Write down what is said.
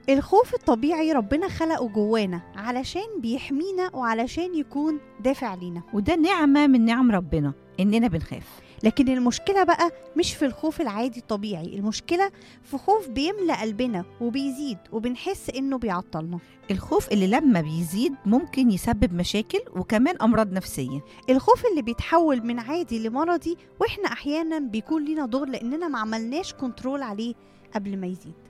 الخوف الطبيعي ربنا خلقه جوانا علشان بيحمينا وعلشان يكون دافع لينا وده نعمة من نعم ربنا إننا بنخاف لكن المشكلة بقى مش في الخوف العادي الطبيعي المشكلة في خوف بيملأ قلبنا وبيزيد وبنحس إنه بيعطلنا الخوف اللي لما بيزيد ممكن يسبب مشاكل وكمان أمراض نفسية الخوف اللي بيتحول من عادي لمرضي وإحنا أحيانا بيكون لينا دور لأننا ما عملناش كنترول عليه قبل ما يزيد